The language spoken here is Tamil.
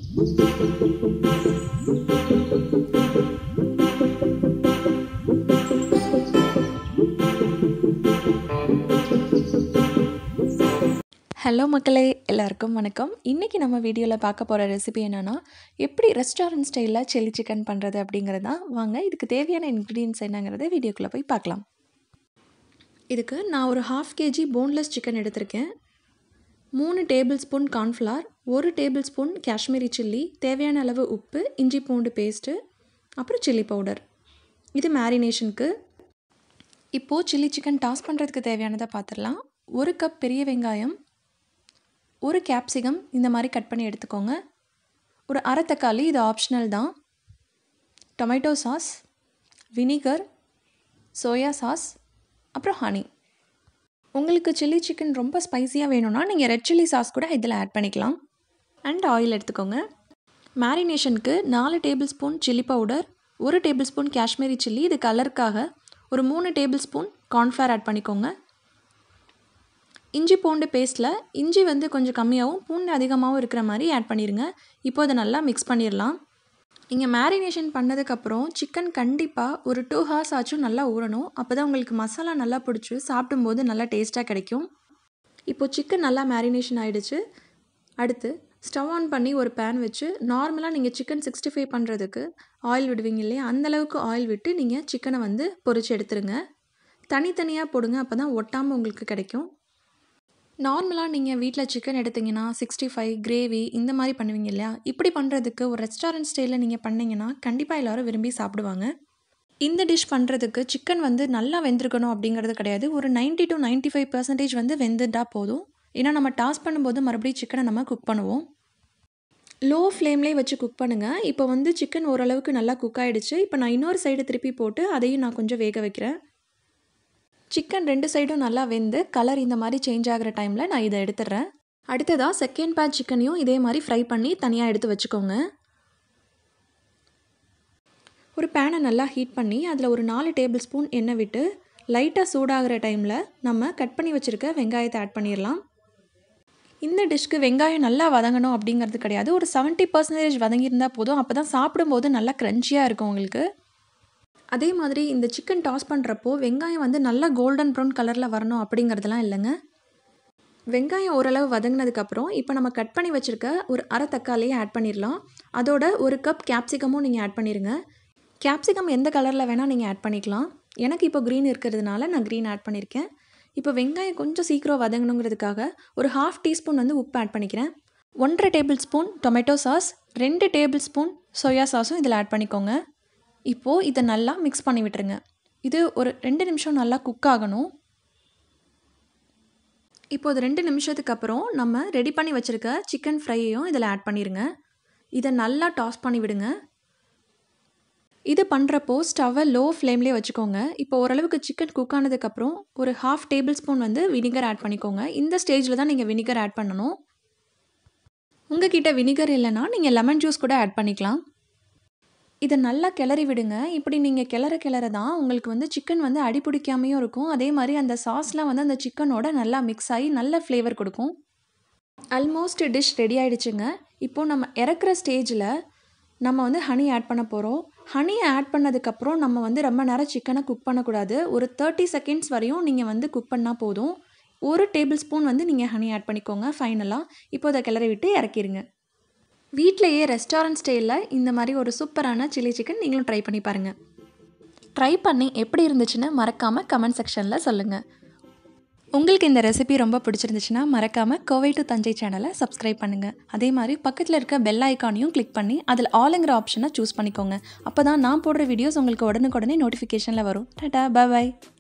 ஹலோ மக்களே எல்லாருக்கும் வணக்கம் இன்றைக்கி நம்ம வீடியோவில் பார்க்க போகிற ரெசிபி என்னென்னா எப்படி ரெஸ்டாரண்ட் ஸ்டைலில் சில்லி சிக்கன் பண்ணுறது அப்படிங்கிறது தான் வாங்க இதுக்கு தேவையான இன்க்ரீடியன்ஸ் என்னங்கிறத வீடியோக்குள்ளே போய் பார்க்கலாம் இதுக்கு நான் ஒரு ஹாஃப் கேஜி போன்லெஸ் சிக்கன் எடுத்திருக்கேன் மூணு டேபிள் ஸ்பூன் கார்ன்ஃப்ளவர் ஒரு டேபிள் ஸ்பூன் காஷ்மீரி சில்லி தேவையான அளவு உப்பு இஞ்சி பூண்டு பேஸ்ட்டு அப்புறம் சில்லி பவுடர் இது மேரினேஷனுக்கு இப்போது சில்லி சிக்கன் டாஸ் பண்ணுறதுக்கு தேவையானதை பார்த்துடலாம் ஒரு கப் பெரிய வெங்காயம் ஒரு கேப்சிகம் இந்த மாதிரி கட் பண்ணி எடுத்துக்கோங்க ஒரு அரை தக்காளி இது ஆப்ஷனல் தான் tomato sauce vinegar soya sauce அப்புறம் ஹனி உங்களுக்கு சில்லி சிக்கன் ரொம்ப ஸ்பைஸியாக வேணும்னா நீங்கள் ரெட் சில்லி சாஸ் கூட இதில் ஆட் பண்ணிக்கலாம் அண்ட் ஆயில் எடுத்துக்கோங்க மேரினேஷனுக்கு நாலு டேபிள் ஸ்பூன் சில்லி பவுடர் ஒரு டேபிள் ஸ்பூன் காஷ்மீரி சில்லி இது கலருக்காக ஒரு மூணு டேபிள் ஸ்பூன் கார்ன்ஃப்ளவர் ஆட் பண்ணிக்கோங்க இஞ்சி பூண்டு பேஸ்ட்டில் இஞ்சி வந்து கொஞ்சம் கம்மியாகவும் பூண்டு அதிகமாகவும் இருக்கிற மாதிரி ஆட் பண்ணிடுங்க இப்போ அதை நல்லா மிக்ஸ் பண்ணிடலாம் இங்கே மேரினேஷன் பண்ணதுக்கப்புறம் சிக்கன் கண்டிப்பாக ஒரு டூ ஹவர்ஸ் ஆச்சும் நல்லா ஊறணும் அப்போ தான் உங்களுக்கு மசாலா நல்லா பிடிச்சி சாப்பிடும்போது நல்லா டேஸ்ட்டாக கிடைக்கும் இப்போது சிக்கன் நல்லா மேரினேஷன் ஆகிடுச்சு அடுத்து ஸ்டவ் ஆன் பண்ணி ஒரு பேன் வச்சு நார்மலாக நீங்கள் சிக்கன் சிக்ஸ்டி ஃபைவ் பண்ணுறதுக்கு ஆயில் விடுவீங்க இல்லையா அந்தளவுக்கு ஆயில் விட்டு நீங்கள் சிக்கனை வந்து பொரிச்சு எடுத்துருங்க தனித்தனியாக போடுங்க அப்போ தான் ஒட்டாமல் உங்களுக்கு கிடைக்கும் நார்மலாக நீங்கள் வீட்டில் சிக்கன் எடுத்திங்கன்னா சிக்ஸ்டி ஃபைவ் கிரேவி இந்த மாதிரி பண்ணுவீங்க இல்லையா இப்படி பண்ணுறதுக்கு ஒரு ரெஸ்டாரண்ட் ஸ்டைலில் நீங்கள் பண்ணிங்கன்னா கண்டிப்பாக எல்லோரும் விரும்பி சாப்பிடுவாங்க இந்த டிஷ் பண்ணுறதுக்கு சிக்கன் வந்து நல்லா வெந்திருக்கணும் அப்படிங்கிறது கிடையாது ஒரு ninety to ninety five percentage வந்து வெந்துட்டா போதும் ஏன்னா நம்ம டாஸ் பண்ணும்போது மறுபடியும் சிக்கனை நம்ம குக் பண்ணுவோம் லோ ஃப்ளேம்லேயே வச்சு குக் பண்ணுங்கள் இப்போ வந்து சிக்கன் ஓரளவுக்கு நல்லா குக் ஆகிடுச்சு இப்போ நான் இன்னொரு சைடு திருப்பி போட்டு அதையும் நான் கொஞ்சம் வேக வைக்கிறேன் சிக்கன் ரெண்டு சைடும் நல்லா வெந்து கலர் இந்த மாதிரி சேஞ்ச் ஆகிற டைமில் நான் இதை எடுத்துடுறேன் அடுத்ததாக செகண்ட் பேட்ச் சிக்கனையும் இதே மாதிரி ஃப்ரை பண்ணி தனியாக எடுத்து வச்சுக்கோங்க ஒரு பேனை நல்லா ஹீட் பண்ணி அதில் ஒரு நாலு டேபிள் ஸ்பூன் எண்ணெய் விட்டு லைட்டாக சூடாகிற டைமில் நம்ம கட் பண்ணி வச்சுருக்க வெங்காயத்தை ஆட் பண்ணிடலாம் இந்த டிஷ்க்கு வெங்காயம் நல்லா வதங்கணும் அப்படிங்கிறது கிடையாது ஒரு செவன்ட்டி பர்சன்டேஜ் வதங்கியிருந்தால் போதும் அப்போ தான் சாப்பிடும்போது நல்லா க்ரன்ச்சியாக இருக்கும் உங்களுக்கு அதே மாதிரி இந்த சிக்கன் டாஸ் பண்ணுறப்போ வெங்காயம் வந்து நல்லா கோல்டன் ப்ரௌன் கலரில் வரணும் அப்படிங்கிறதுலாம் இல்லைங்க வெங்காயம் ஓரளவு வதங்கினதுக்கப்புறம் இப்போ நம்ம கட் பண்ணி வச்சுருக்க ஒரு அரை தக்காளியை ஆட் பண்ணிடலாம் அதோட ஒரு கப் கேப்சிகமும் நீங்கள் ஆட் பண்ணிடுங்க கேப்சிகம் எந்த கலரில் வேணால் நீங்கள் ஆட் பண்ணிக்கலாம் எனக்கு இப்போ க்ரீன் இருக்கிறதுனால நான் க்ரீன் ஆட் பண்ணியிருக்கேன் இப்போ வெங்காயம் கொஞ்சம் சீக்கிரம் வதங்கணுங்கிறதுக்காக ஒரு ஹாஃப் டீஸ்பூன் வந்து உப்பு ஆட் பண்ணிக்கிறேன் ஒன்றரை டேபிள் ஸ்பூன் டொமேட்டோ சாஸ் ரெண்டு டேபிள் ஸ்பூன் சோயா சாஸும் இதில் ஆட் பண்ணிக்கோங்க இப்போது இதை நல்லா மிக்ஸ் பண்ணி விட்டுருங்க இது ஒரு ரெண்டு நிமிஷம் நல்லா குக் ஆகணும் இப்போ இது ரெண்டு நிமிஷத்துக்கு அப்புறம் நம்ம ரெடி பண்ணி வச்சுருக்க சிக்கன் ஃப்ரையையும் இதில் ஆட் பண்ணிடுங்க இதை நல்லா டாஸ் பண்ணி விடுங்க இது பண்ணுறப்போ ஸ்டவ்வை லோ ஃப்ளேம்லேயே வச்சுக்கோங்க இப்போ ஓரளவுக்கு சிக்கன் குக் ஆனதுக்கப்புறம் ஒரு ஹாஃப் டேபிள் ஸ்பூன் வந்து வினிகர் ஆட் பண்ணிக்கோங்க இந்த ஸ்டேஜில் தான் நீங்கள் வினிகர் ஆட் பண்ணணும் உங்ககிட்ட வினிகர் இல்லைன்னா நீங்கள் லெமன் ஜூஸ் கூட ஆட் பண்ணிக்கலாம் இதை நல்லா கிளறி விடுங்க இப்படி நீங்கள் கிளற கிளற தான் உங்களுக்கு வந்து சிக்கன் வந்து அடி பிடிக்காமையும் இருக்கும் அதே மாதிரி அந்த சாஸ்லாம் வந்து அந்த சிக்கனோட நல்லா மிக்ஸ் ஆகி நல்ல ஃப்ளேவர் கொடுக்கும் ஆல்மோஸ்ட் டிஷ் ரெடி ஆகிடுச்சுங்க இப்போது நம்ம இறக்குற ஸ்டேஜில் நம்ம வந்து ஹனி ஆட் பண்ண போகிறோம் ஹனியை ஆட் பண்ணதுக்கப்புறம் நம்ம வந்து ரொம்ப நேரம் சிக்கனை குக் பண்ணக்கூடாது ஒரு தேர்ட்டி செகண்ட்ஸ் வரையும் நீங்கள் வந்து குக் பண்ணால் போதும் ஒரு டேபிள் ஸ்பூன் வந்து நீங்கள் ஹனி ஆட் பண்ணிக்கோங்க ஃபைனலாக இப்போ அதை கிளறி விட்டு இறக்கிடுங்க வீட்டிலையே ரெஸ்டாரண்ட் ஸ்டைலில் இந்த மாதிரி ஒரு சூப்பரான சில்லி சிக்கன் நீங்களும் ட்ரை பண்ணி பாருங்கள் ட்ரை பண்ணி எப்படி இருந்துச்சுன்னு மறக்காமல் கமெண்ட் செக்ஷனில் சொல்லுங்கள் உங்களுக்கு இந்த ரெசிபி ரொம்ப பிடிச்சிருந்துச்சுன்னா மறக்காமல் கோவை டு தஞ்சை சேனலை சப்ஸ்கிரைப் பண்ணுங்கள் அதே மாதிரி பக்கத்தில் இருக்க பெல் ஐக்கானையும் கிளிக் பண்ணி அதில் ஆளுங்கிற ஆப்ஷனை சூஸ் பண்ணிக்கோங்க அப்போ தான் நான் போடுற வீடியோஸ் உங்களுக்கு உடனுக்குடனே நோட்டிஃபிகேஷனில் வரும் டாட்டா பாய்